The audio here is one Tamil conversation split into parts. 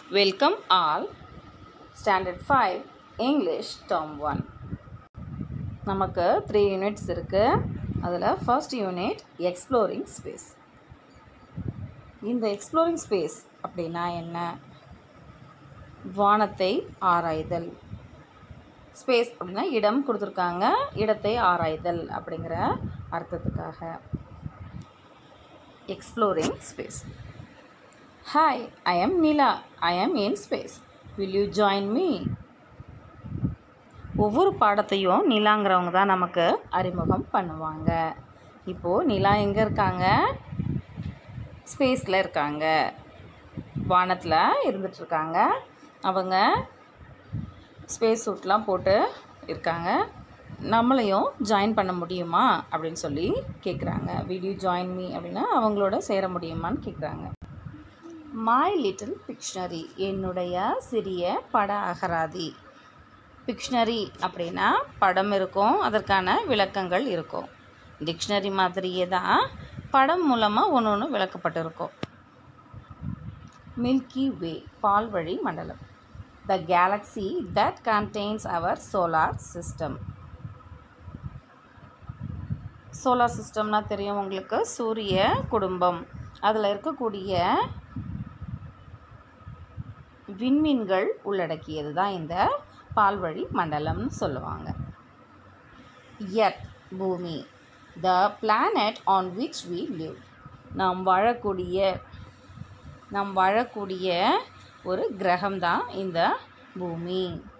Welcome all. Standard 5 English Term 1 நமக்கு த்ரீ யூனிட்ஸ் இருக்குது அதில் ஃபர்ஸ்ட் யூனிட் எக்ஸ்ப்ளோரிங் ஸ்பேஸ் இந்த எக்ஸ்ப்ளோரிங் ஸ்பேஸ் அப்படின்னா என்ன வானத்தை ஆராய்தல் ஸ்பேஸ் அப்படின்னா இடம் கொடுத்துருக்காங்க இடத்தை ஆராய்தல் அப்படிங்கிற அர்த்தத்துக்காக exploring space hi I am Nila I am in space will you join me ஒவ்வொரு பாடத்தையும் நிலாங்கிறவங்க தான் நமக்கு அறிமுகம் பண்ணுவாங்க இப்போது நிலா எங்கே இருக்காங்க ஸ்பேஸில் இருக்காங்க வானத்தில் இருந்துகிட்ருக்காங்க அவங்க ஸ்பேஸ் சூட்லாம் போட்டு இருக்காங்க நம்மளையும் ஜாயின் பண்ண முடியுமா அப்படின்னு சொல்லி கேட்குறாங்க வீடியோ ஜாயின் மீ அப்படின்னா அவங்களோட சேர முடியுமான்னு கேட்குறாங்க மை லிட்டில் பிக்ஷனரி என்னுடைய சிறிய பட அகராதி பிக்ஷனரி அப்படின்னா படம் இருக்கும் அதற்கான விளக்கங்கள் இருக்கும் டிக்ஷனரி மாதிரியே தான் படம் மூலமாக ஒன்று ஒன்று விளக்கப்பட்டிருக்கும் மில்கி வே பால்வழி மண்டலம் the galaxy that contains our solar system solar சிஸ்டம்னா தெரியும் உங்களுக்கு சூரிய குடும்பம் அதில் இருக்கக்கூடிய விண்மீன்கள் உள்ளடக்கியது தான் இந்த பால்வழி மண்டலம்னு சொல்லுவாங்க எர்த் பூமி the planet on which we live நாம் வாழக்கூடிய நாம் வாழக்கூடிய ஒரு கிரகம்தான் இந்த பூமி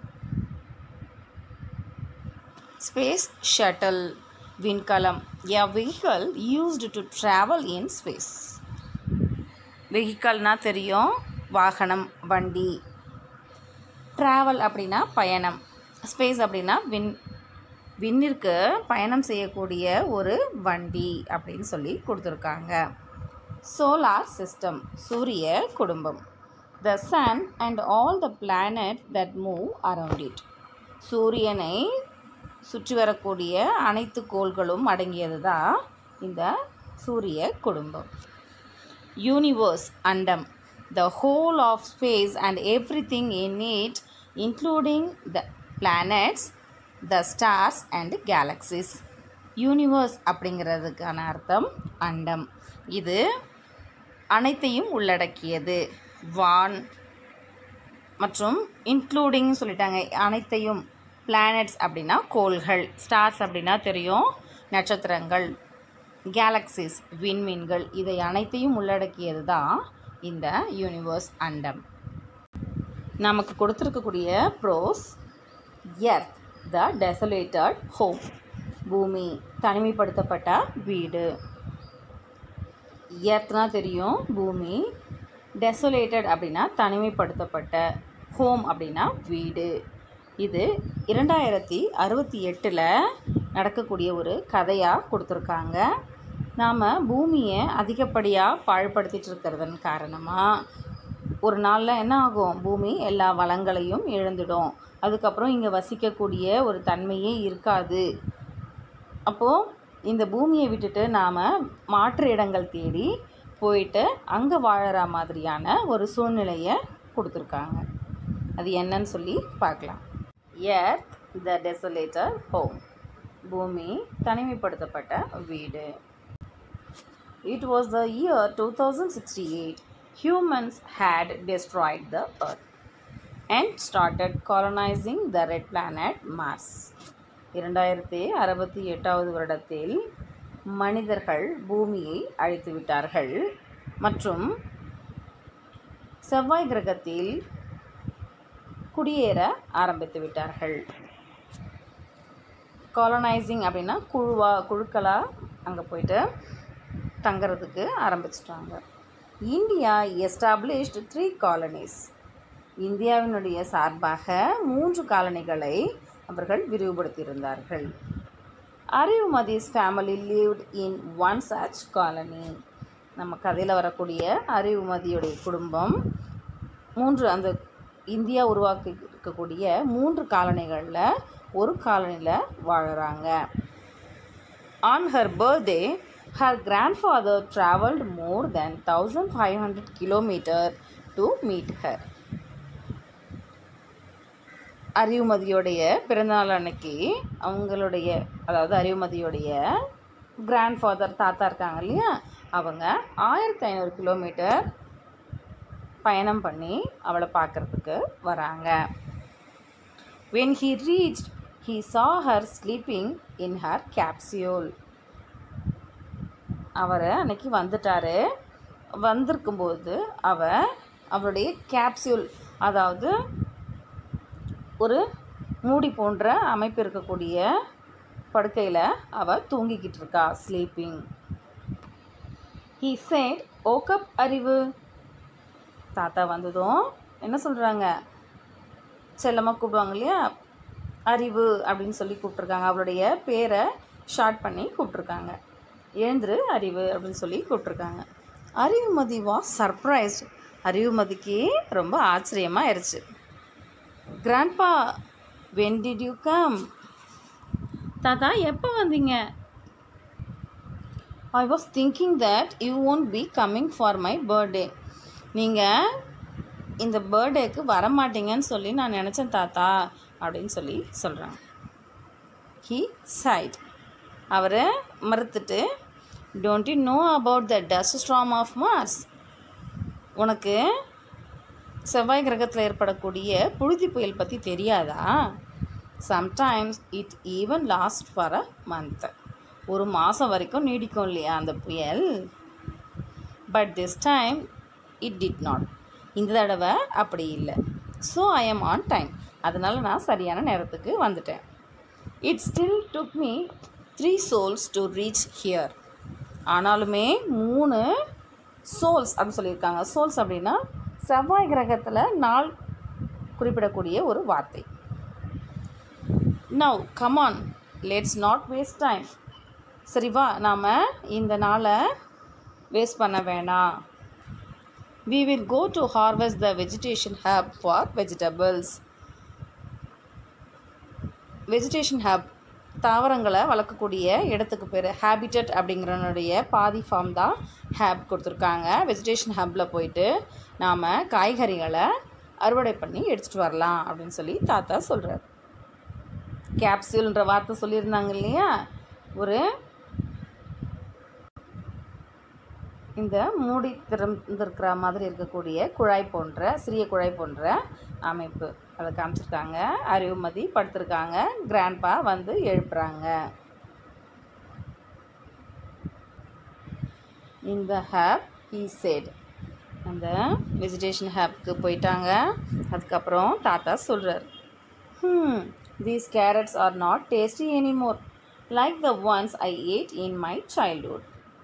ஸ்பேஸ் ஷட்டில் விண்கலம் a vehicle used to travel in space வெஹிக்கல்னால் தெரியும் வாகனம் வண்டி ட்ராவல் அப்படின்னா பயணம் ஸ்பேஸ் அப்படின்னா விண் விண்ணிற்கு பயணம் செய்யக்கூடிய ஒரு வண்டி அப்படின்னு சொல்லி கொடுத்துருக்காங்க சோலார் சிஸ்டம் சூரிய குடும்பம் the sun and all the planet that move around it சூரியனை சுற்றி வரக்கூடிய அனைத்து கோள்களும் அடங்கியது தான் இந்த சூரிய குடும்பம் யூனிவர்ஸ் அண்டம் the whole of space and everything in it, including the planets, the stars and galaxies. Universe அப்படிங்கிறதுக்கான அர்த்தம் அண்டம் இது அனைத்தையும் உள்ளடக்கியது வான் மற்றும் இன்க்ளூடிங் சொல்லிட்டாங்க அனைத்தையும் பிளானட்ஸ் அப்படின்னா கோள்கள் ஸ்டார்ஸ் அப்படின்னா தெரியும் நட்சத்திரங்கள் கேலக்சிஸ் விண்மீன்கள் இதை அனைத்தையும் உள்ளடக்கியது தான் இந்த யூனிவர்ஸ் அண்டம் நமக்கு கொடுத்துருக்கக்கூடிய ப்ரோஸ் எர்த் த டெசலேட்டட் ஹோம் பூமி தனிமைப்படுத்தப்பட்ட வீடு எர்த்னா தெரியும் பூமி டெசோலேட்டட் அப்படின்னா தனிமைப்படுத்தப்பட்ட ஹோம் அப்படின்னா வீடு இது இரண்டாயிரத்தி அறுபத்தி எட்டில் நடக்கக்கூடிய ஒரு கதையாக கொடுத்துருக்காங்க நாம் பூமியை அதிகப்படியாக பாழ்படுத்திட்டு இருக்கிறதன் காரணமாக ஒரு நாளில் என்ன ஆகும் பூமி எல்லா வளங்களையும் இழந்துடும் அதுக்கப்புறம் இங்கே வசிக்கக்கூடிய ஒரு தன்மையே இருக்காது அப்போது இந்த பூமியை விட்டுட்டு நாம் மாற்று இடங்கள் தேடி போயிட்டு அங்கே வாழற மாதிரியான ஒரு சூழ்நிலையை கொடுத்துருக்காங்க அது என்னன்னு சொல்லி பார்க்கலாம் எர்த் த டெசோலேட்டர் ஹோம் பூமி தனிமைப்படுத்தப்பட்ட வீடு It was the year 2068. Humans had destroyed the Earth and started colonizing the red planet Mars. இரண்டாயிரத்தி அறுபத்தி எட்டாவது வருடத்தில் மனிதர்கள் பூமியை அழித்து விட்டார்கள் மற்றும் செவ்வாய் கிரகத்தில் குடியேற ஆரம்பித்து விட்டார்கள் காலனைசிங் அப்படின்னா குழுவா குழுக்களாக அங்கே போயிட்டு தங்கிறதுக்கு ஆரம்பிச்சிட்டாங்க இந்தியா எஸ்டாப்ளிஷ்டு த்ரீ காலனிஸ் இந்தியாவினுடைய சார்பாக மூன்று காலனிகளை அவர்கள் விரிவுபடுத்தியிருந்தார்கள் Arivumathi's family lived in one such colony நம்ம கதையில் வரக்கூடிய அறிவுமதியுடைய குடும்பம் மூன்று அந்த இந்தியா உருவாக்கி இருக்கக்கூடிய மூன்று காலனிகளில் ஒரு காலனியில் வாழுறாங்க on her birthday her grandfather traveled more than 1500 kilometers to meet her அறிவுமதியோடைய பிறந்தநாள் அன்னைக்கு அவங்களுடைய அதாவது அறிவுமதியோடைய கிராண்ட் ஃபாதர் தாத்தா இருக்காங்க இல்லையா அவங்க ஆயிரத்தி ஐநூறு கிலோமீட்டர் பயணம் பண்ணி அவளை பார்க்கறதுக்கு வராங்க when he reached he saw her sleeping in her capsule அவர் அன்னைக்கு வந்துட்டாரு வந்திருக்கும்போது அவ அவளுடைய கேப்சியூல் அதாவது ஒரு மூடி போன்ற அமைப்பு இருக்கக்கூடிய படுக்கையில் அவ தூங்கிக்கிட்டு இருக்கா sleeping he said woke up அறிவு தாத்தா வந்ததும் என்ன சொல்கிறாங்க செல்லமாக கூப்பிடுவாங்க இல்லையா அறிவு அப்படின்னு சொல்லி கூப்பிட்ருக்காங்க அவளுடைய பேரை ஷார்ட் பண்ணி கூப்பிட்ருக்காங்க எழுந்துரு அறிவு அப்படின்னு சொல்லி கூப்பிட்ருக்காங்க அறிவுமதி வாஸ் சர்ப்ரைஸ்ட் அறிவுமதிக்கு ரொம்ப ஆச்சரியமாக ஆயிடுச்சு grandpa when did you come தாத்தா எப்போ வந்தீங்க I was thinking that you won't be coming for my birthday நீங்கள் இந்த பர்த்டேக்கு வரமாட்டீங்கன்னு சொல்லி நான் நினச்சேன் தாத்தா அப்படின்னு சொல்லி சொல்கிறாங்க ஹீ சைட் அவர் மறுத்துட்டு don't you know about the dust storm of Mars உனக்கு செவ்வாய் கிரகத்தில் ஏற்படக்கூடிய புழுதி புயல் பற்றி தெரியாதா sometimes it even last for a month ஒரு மாதம் வரைக்கும் நீடிக்கும் இல்லையா அந்த புயல் but this time it did not இந்த தடவை அப்படி இல்லை so I am on time அதனால் நான் சரியான நேரத்துக்கு வந்துட்டேன் it still took me three sols to reach here ஆனாலுமே மூணு சோல்ஸ் அப்படின்னு சொல்லியிருக்காங்க சோல்ஸ் அப்படின்னா செவ்வாய் கிரகத்தில் நாள் குறிப்பிடக்கூடிய ஒரு வார்த்தை now come on let's not waste time சரி வா நாம் இந்த நாளை வேஸ்ட் பண்ண வேணாம் we will go to harvest the vegetation hub for vegetables vegetation hub தாவரங்களை வளர்க்கக்கூடிய இடத்துக்கு பேர் ஹேபிட்டட் அப்படிங்கிறனுடைய பாதி ஃபார்ம் தான் ஹேப் கொடுத்துருக்காங்க வெஜிடேஷன் ஹப்பில் போயிட்டு நாம் காய்கறிகளை அறுவடை பண்ணி எடுத்துகிட்டு வரலாம் அப்படின்னு சொல்லி தாத்தா சொல்கிறார் கேப்சூல்ன்ற வார்த்தை சொல்லியிருந்தாங்க இல்லையா ஒரு இந்த மூடி திறந்திருக்கிற மாதிரி இருக்கக்கூடிய குழாய் போன்ற சிறிய குழாய் போன்ற அமைப்பு அதை காமிச்சிருக்காங்க அறிவுமதி படுத்திருக்காங்க கிராண்ட்பா வந்து எழுப்புறாங்க இந்த ஹேப் ஹீ சேட் அந்த வெஜிடேஷன் ஹேப்க்கு போயிட்டாங்க அதுக்கப்புறம் தாத்தா சொல்கிறார் hmm these carrots are not tasty anymore like the ones I ate in my childhood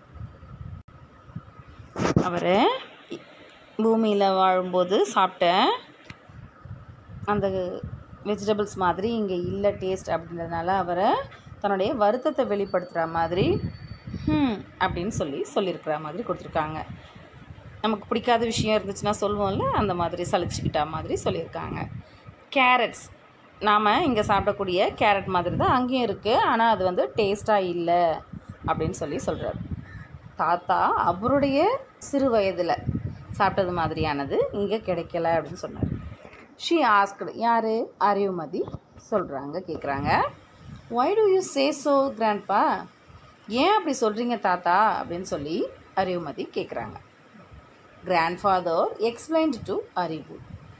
அவர் பூமியில் வாழும்போது சாப்பிட்ட அந்த வெஜிடபிள்ஸ் மாதிரி இங்கே இல்லை டேஸ்ட் அப்படின்றதுனால அவரை தன்னுடைய வருத்தத்தை வெளிப்படுத்துகிற மாதிரி ஹம் அப்படின்னு சொல்லி சொல்லியிருக்கிற மாதிரி கொடுத்துருக்காங்க நமக்கு பிடிக்காத விஷயம் இருந்துச்சுன்னா சொல்லுவோம்ல அந்த மாதிரி சலிச்சுக்கிட்ட மாதிரி சொல்லியிருக்காங்க கேரட்ஸ் நாம் இங்கே சாப்பிடக்கூடிய கேரட் மாதிரி தான் அங்கேயும் இருக்குது ஆனால் அது வந்து டேஸ்ட்டாக இல்லை அப்படின்னு சொல்லி சொல்கிறார் தாத்தா அவருடைய சிறு வயதில் சாப்பிட்டது மாதிரியானது இங்கே கிடைக்கல அப்படின்னு சொன்னார் ஷீ ஆஸ்க்டு யார் அறிவுமதி சொல்கிறாங்க கேட்குறாங்க why do you say so grandpa ஏன் அப்படி சொல்கிறீங்க தாத்தா அப்படின்னு சொல்லி அறிவுமதி கேட்குறாங்க கிராண்ட்ஃபாதர் எக்ஸ்பிளைன்டு டு அறிவு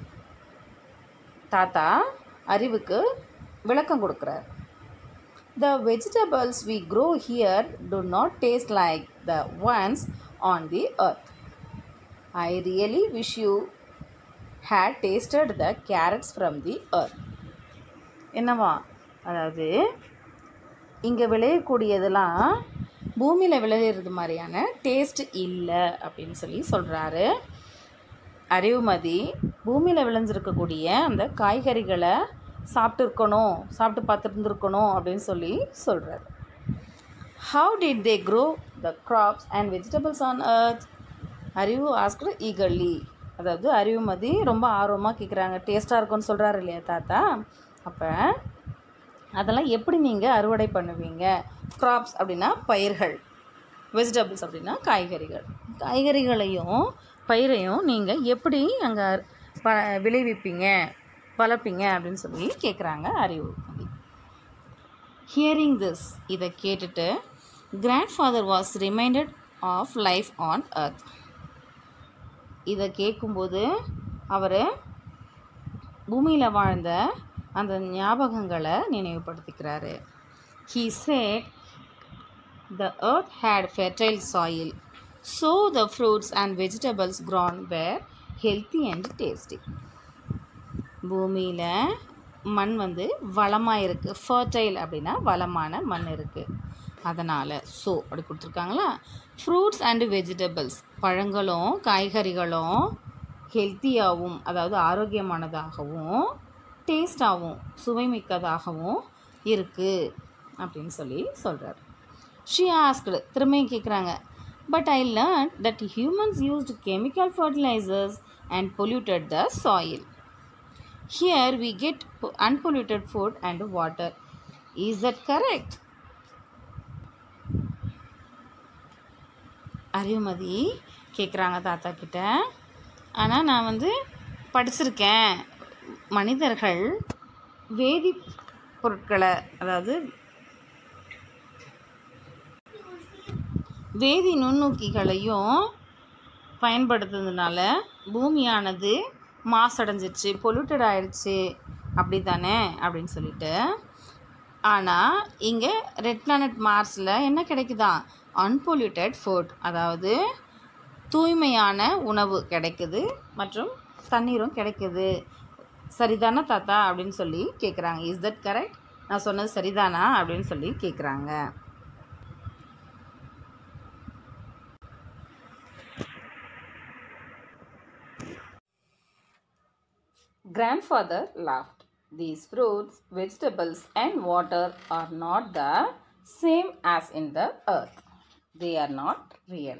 தாத்தா அறிவுக்கு விளக்கம் கொடுக்குறார் The vegetables we grow here do not taste like the ones on the earth. I really wish you had tasted the carrots from the earth. என்னவா அதாவது இங்கே விளையக்கூடியதெல்லாம் பூமியில் விளையிறது மாதிரியான டேஸ்ட் இல்லை அப்படின்னு சொல்லி சொல்கிறாரு அறிவுமதி பூமியில் விளைஞ்சிருக்கக்கூடிய அந்த காய்கறிகளை சாப்பிட்டு இருக்கணும் சாப்பிட்டு பார்த்துருந்துருக்கணும் அப்படின்னு சொல்லி சொல்கிறார் how did they grow the crops and vegetables on earth Arivu Oscar eagerly அதாவது அறிவுமதி ரொம்ப ஆர்வமாக கேட்குறாங்க டேஸ்ட்டாக இருக்கும்னு சொல்கிறாரு இல்லையா தாத்தா அப்போ அதெல்லாம் எப்படி நீங்கள் அறுவடை பண்ணுவீங்க கிராப்ஸ் அப்படின்னா பயிர்கள் வெஜிடபிள்ஸ் அப்படின்னா காய்கறிகள் காய்கறிகளையும் பயிரையும் நீங்கள் எப்படி அங்கே ப விளைவிப்பீங்க வளர்ப்பீங்க அப்படின்னு சொல்லி கேட்குறாங்க அறிவு ஹியரிங் திஸ் இதை கேட்டுட்டு grand was reminded of life on earth இதை கேட்கும்போது அவர் பூமியில் வாழ்ந்த அந்த ஞாபகங்களை நினைவுபடுத்திக்கிறாரு he said the earth had fertile soil so the fruits and vegetables grown were healthy and tasty பூமியில் மண் வந்து வளமாக இருக்குது ஃபர்டைல் அப்படின்னா வளமான மண் இருக்குது அதனால் ஸோ அப்படி கொடுத்துருக்காங்களா ஃப்ரூட்ஸ் அண்டு வெஜிடபிள்ஸ் பழங்களும் காய்கறிகளும் ஹெல்த்தியாகவும் அதாவது ஆரோக்கியமானதாகவும் டேஸ்டாகவும் சுவைமிக்கதாகவும் இருக்குது அப்படின்னு சொல்லி சொல்கிறார் ஷி ஆஸ்க்டு திரும்பியும் கேட்குறாங்க but I learn that humans used chemical fertilisers and polluted the soil here we get unpolluted food and water is that correct Arivumathi கேட்குறாங்க தாத்தா கிட்ட ஆனால் நான் வந்து படிச்சிருக்கேன் மனிதர்கள் வேதி பொருட்களை அதாவது வேதி நுண்ணூக்கிகளையும் பயன்படுத்துறதுனால பூமியானது மாசடைஞ்சிச்சு பொல்யூட்டட் ஆயிடுச்சு அப்படி தானே அப்படின்னு சொல்லிட்டு ஆனால் இங்கே ரெட் பிளானட் மார்ஸில் என்ன கிடைக்குதா அன்பொல்யூட்டட் ஃபுட் அதாவது தூய்மையான உணவு கிடைக்குது மற்றும் தண்ணீரும் கிடைக்குது சரிதானா தாத்தா அப்படின்னு சொல்லி கேட்குறாங்க இஸ் தட் கரெக்ட் நான் சொன்னது சரிதானா அப்படின்னு சொல்லி கேட்குறாங்க Grandfather laughed. These fruits, vegetables, and water are not the same as in the earth. They are not real.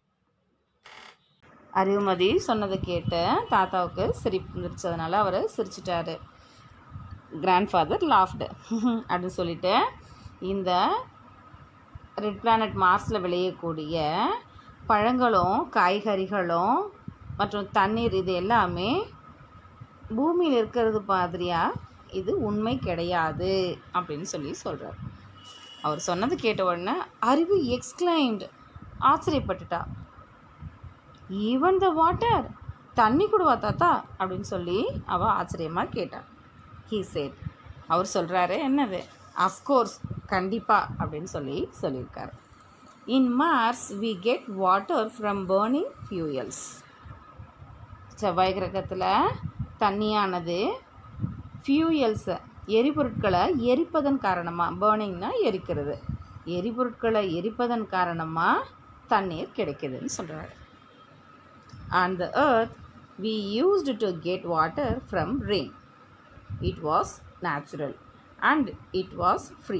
Arivumathi சொன்னதை கேட்டு தாத்தாவுக்கு சிரிப்பு வந்துருச்சதுனால அவர் சிரிச்சிட்டாரு கிராண்ட்ஃபாதர் லாஃப்டு அப்படின்னு சொல்லிட்டு இந்த ரெட் பிளானட் மார்ஸில் விளையக்கூடிய பழங்களும் காய்கறிகளும் மற்றும் தண்ணீர் இது எல்லாமே பூமியில் இருக்கிறது மாதிரியா இது உண்மை கிடையாது அப்படின்னு சொல்லி சொல்கிறார் அவர் சொன்னது கேட்ட உடனே அறிவு எக்ஸ்கிளைம்டு ஆச்சரியப்பட்டுட்டா ஈவன் த வாட்டர் தண்ணி கூடவா தாத்தா அப்படின்னு சொல்லி அவள் ஆச்சரியமாக கேட்டாள் ஹீ சேட் அவர் சொல்கிறாரு என்னது அஃப்கோர்ஸ் கண்டிப்பாக அப்படின்னு சொல்லி சொல்லியிருக்காரு in Mars we get water from burning fuels செவ்வாய் கிரகத்தில் தண்ணியானது ஃபியூயல்ஸை எரிபொருட்களை எரிப்பதன் காரணமாக பேர்னிங்னா எரிக்கிறது எரிபொருட்களை எரிப்பதன் காரணமாக தண்ணீர் கிடைக்குதுன்னு சொல்கிறாரு and the earth we used to get water from rain. It was natural and it was free.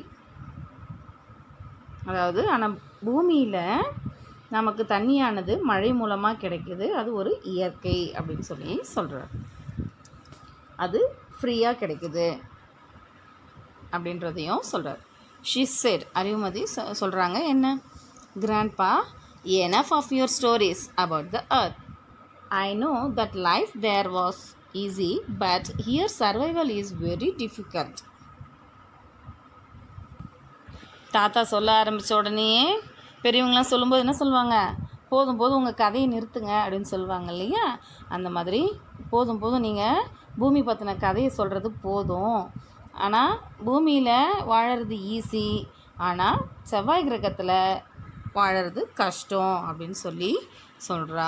அதாவது ஆனால் பூமியில் நமக்கு தண்ணியானது மழை மூலமாக கிடைக்குது அது ஒரு இயற்கை அப்படின்னு சொல்லி சொல்கிறார் அது ஃப்ரீயாக கிடைக்குது அப்படின்றதையும் சொல்கிறார் ஷி செட் அறிவுமதி சொல்கிறாங்க என்ன grandpa enough of your stories about the earth I know that life there was easy, but here survival is very difficult. தாத்தா சொல்ல ஆரம்பித்த உடனே பெரியவங்களாம் சொல்லும்போது என்ன சொல்லுவாங்க போதும் போதும் உங்கள் கதையை நிறுத்துங்க அப்படின்னு சொல்லுவாங்க இல்லையா அந்த மாதிரி போதும் போதும் நீங்கள் பூமி பற்றின கதையை சொல்கிறது போதும் ஆனால் பூமியில் வாழறது ஈஸி ஆனால் செவ்வாய் கிரகத்தில் வாழறது கஷ்டம் அப்படின்னு சொல்லி சொல்கிறா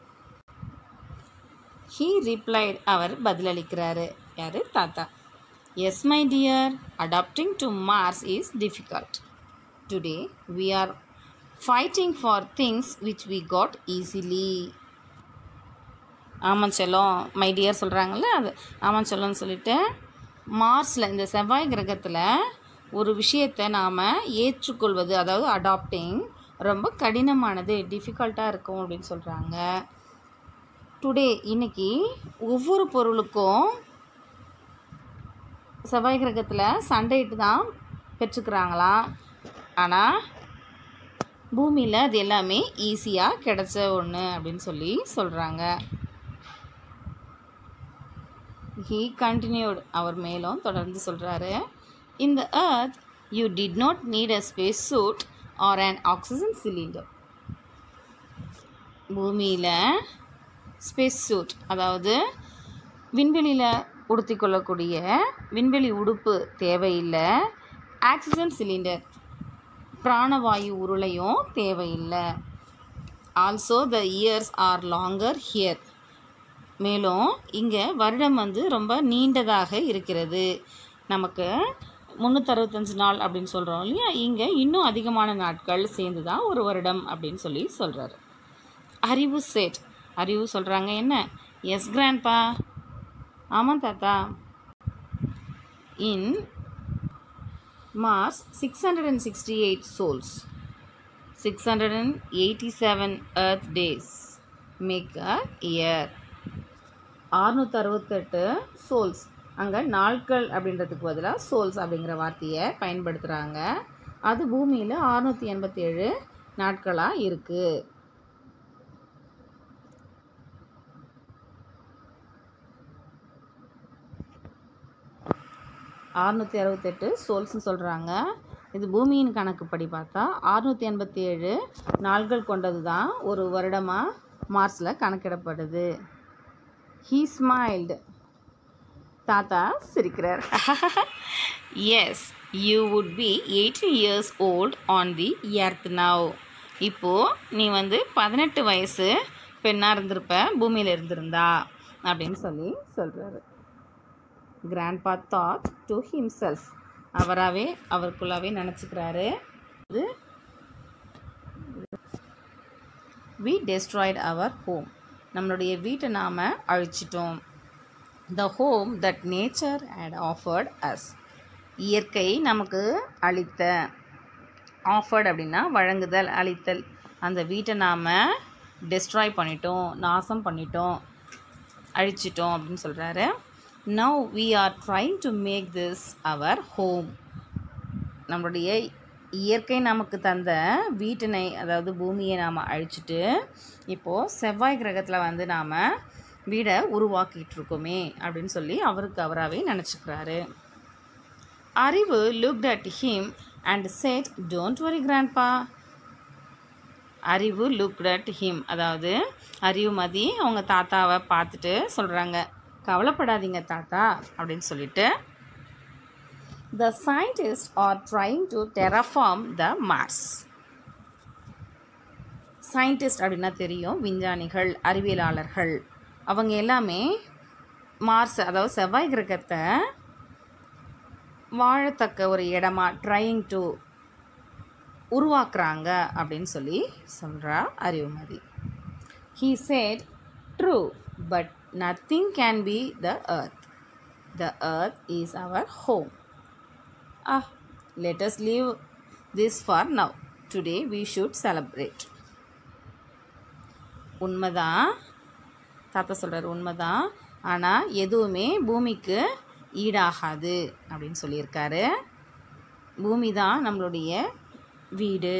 ஹீ ரிப்ளைட் அவர் பதிலளிக்கிறாரு யார் தாத்தா yes my dear adapting to Mars is difficult today we are fighting for things which we got easily ஆமாம் செல்லம் மை டியர் சொல்கிறாங்கல்ல அது ஆமாம் செல்லம்னு சொல்லிட்டு மார்ஸில் இந்த செவ்வாய் கிரகத்தில் ஒரு விஷயத்தை நாம் ஏற்றுக்கொள்வது அதாவது அடாப்டிங் ரொம்ப கடினமானது டிஃபிகல்ட்டாக இருக்கும் அப்படின்னு சொல்கிறாங்க டுடே இன்னைக்கு ஒவ்வொரு பொருளுக்கும் செவ்வாய் கிரகத்தில் சண்டையிட்டு தான் பெற்றுக்கிறாங்களாம் ஆனால் பூமியில் அது எல்லாமே ஈஸியாக கிடைச்ச ஒன்று அப்படின்னு சொல்லி சொல்கிறாங்க ஹீ கண்டினியூட் அவர் மேலும் தொடர்ந்து சொல்கிறாரு இந்த earth you did not need a space suit or an oxygen cylinder பூமியில் ஸ்பேஸ் சூட் அதாவது விண்வெளியில் உடுத்திக் கொள்ளக்கூடிய விண்வெளி உடுப்பு தேவையில்லை ஆக்சிஜன் சிலிண்டர் பிராணவாயு உருளையும் தேவையில்லை also the years are longer here மேலும் இங்கே வருடம் வந்து ரொம்ப நீண்டதாக இருக்கிறது நமக்கு முந்நூற்றறுபத்தஞ்சு நாள் அப்படின்னு சொல்கிறோம் இல்லையா இங்கே இன்னும் அதிகமான நாட்கள் சேர்ந்து தான் ஒரு வருடம் அப்படின்னு சொல்லி சொல்கிறாரு அறிவு செட் அறிவு சொல்கிறாங்க என்ன எஸ் கிராண்ட்பா ஆமாம் தாத்தா in Mars six hundred and sixty eight sols six hundred and eighty seven earth days make a year அறுநூற்றி அறுபத்தெட்டு சோல்ஸ் அங்கே நாட்கள் அப்படின்றதுக்கு பதிலாக சோல்ஸ் அப்படிங்கிற வார்த்தையை பயன்படுத்துகிறாங்க அது பூமியில் அறுநூற்றி எண்பத்தேழு நாட்களாக இருக்குது அறுநூற்றி அறுபத்தெட்டு சோல்ஸ்னு சொல்கிறாங்க இது பூமியின் கணக்குப்படி பார்த்தா அறுநூற்றி எண்பத்தி ஏழு நாள்கள் கொண்டது தான் ஒரு வருடமாக மார்ஸில் கணக்கிடப்படுது ஹீ ஸ்மைல்டு தாத்தா சிரிக்கிறார் yes you would be eighty years old on the earth now இப்போது நீ வந்து பதினெட்டு வயசு பெண்ணாக இருந்திருப்ப பூமியில் இருந்திருந்தா அப்படின்னு சொல்லி சொல்கிறாரு கிராண்ட்பா தாட் டு ஹிம்செல்ஃப் அவராகவே அவருக்குள்ளாவே நினச்சிக்கிறாரு இது வி டெஸ்ட்ராய்ட் அவர் ஹோம் நம்மளுடைய வீட்டை நாம் அழிச்சிட்டோம் the home that nature had afforded us இயற்கை நமக்கு அளித்த ஆஃபர்ட் அப்படின்னா வழங்குதல் அளித்தல் அந்த வீட்டை நாம் டெஸ்ட்ராய் பண்ணிட்டோம் நாசம் பண்ணிட்டோம் அழிச்சிட்டோம் அப்படின்னு சொல்கிறாரு now we are trying to make this our home நம்மளுடைய இயற்கை நமக்கு தந்த வீட்டினை அதாவது பூமியை நாம் அழிச்சிட்டு இப்போது செவ்வாய் கிரகத்தில் வந்து நாம் வீடை உருவாக்கிட்டு இருக்கோமே அப்படின்னு சொல்லி அவருக்கு அவராகவே நினச்சிக்கிறாரு Arivu looked at him and said don't worry grandpa Arivu looked at him அதாவது அறிவுமதி அவங்க தாத்தாவை பார்த்துட்டு சொல்கிறாங்க கவலைப்படாதீங்க தாத்தா அப்படின்னு சொல்லிட்டு the scientist are trying to terraform the Mars scientist அப்படின்னா தெரியும் விஞ்ஞானிகள் அறிவியலாளர்கள் அவங்க எல்லாமே மார்ஸ் அதாவது செவ்வாய் கிரகத்தை வாழத்தக்க ஒரு இடமா ட்ரைங் டு உருவாக்குறாங்க அப்படின்னு சொல்லி சொல்கிறா Arivumathi he said true but nothing can be the earth the earth is our home ah let us leave this for now today we should celebrate உண்மைதான் தாத்தா சொல்கிறார் உண்மைதான் ஆனால் எதுவுமே பூமிக்கு ஈடாகாது அப்படின்னு சொல்லியிருக்காரு பூமி தான் நம்மளுடைய வீடு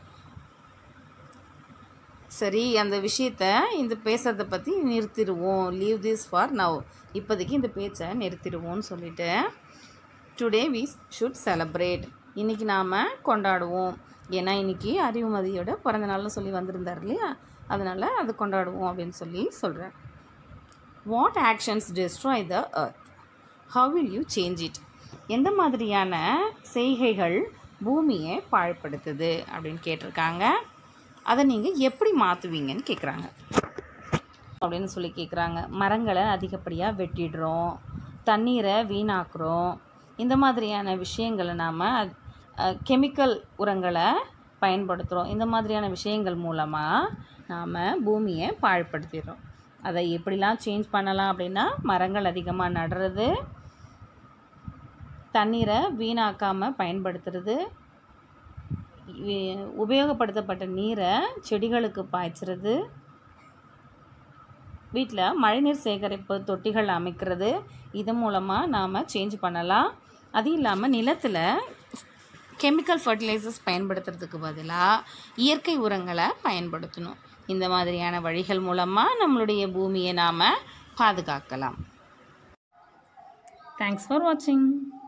சரி அந்த விஷயத்த இந்த பேசுறதை பற்றி நிறுத்திடுவோம் லீவ் திஸ் ஃபார் நவ் இப்போதைக்கு இந்த பேச்சை நிறுத்திடுவோம்னு சொல்லிட்டு டுடே வி ஷுட் செலப்ரேட் இன்றைக்கி நாம் கொண்டாடுவோம் ஏன்னா இன்றைக்கி அறிவுமதியோட பிறந்த நாள்னு சொல்லி வந்திருந்தார் இல்லையா அதனால் அது கொண்டாடுவோம் அப்படின்னு சொல்லி சொல்கிறேன் what actions destroy the earth how will you change it எந்த மாதிரியான செய்கைகள் பூமியை பாழ்படுத்துது அப்படின்னு கேட்டிருக்காங்க அதை நீங்கள் எப்படி மாற்றுவீங்கன்னு கேட்குறாங்க அப்படின்னு சொல்லி கேட்குறாங்க மரங்களை அதிகப்படியாக வெட்டிடுறோம் தண்ணீரை வீணாக்குறோம் இந்த மாதிரியான விஷயங்களை நாம் கெமிக்கல் உரங்களை பயன்படுத்துகிறோம் இந்த மாதிரியான விஷயங்கள் மூலமாக நாம் பூமியை பாழ்படுத்திடுறோம் அதை எப்படிலாம் சேஞ்ச் பண்ணலாம் அப்படின்னா மரங்கள் அதிகமாக நடுறது தண்ணீரை வீணாக்காமல் பயன்படுத்துறது வி- உபயோகப்படுத்தப்பட்ட நீரை செடிகளுக்கு பாய்ச்சுறது வீட்டில் மழைநீர் சேகரிப்பு தொட்டிகள் அமைக்கிறது இது மூலமாக நாம் சேஞ்ச் பண்ணலாம் அது இல்லாமல் நிலத்தில் கெமிக்கல் ஃபர்டிலைசர்ஸ் பயன்படுத்துறதுக்கு பதிலாக இயற்கை உரங்களை பயன்படுத்தணும் இந்த மாதிரியான வழிகள் மூலமாக நம்மளுடைய பூமியை நாம் பாதுகாக்கலாம் தேங்க்ஸ் ஃபார் வாட்சிங்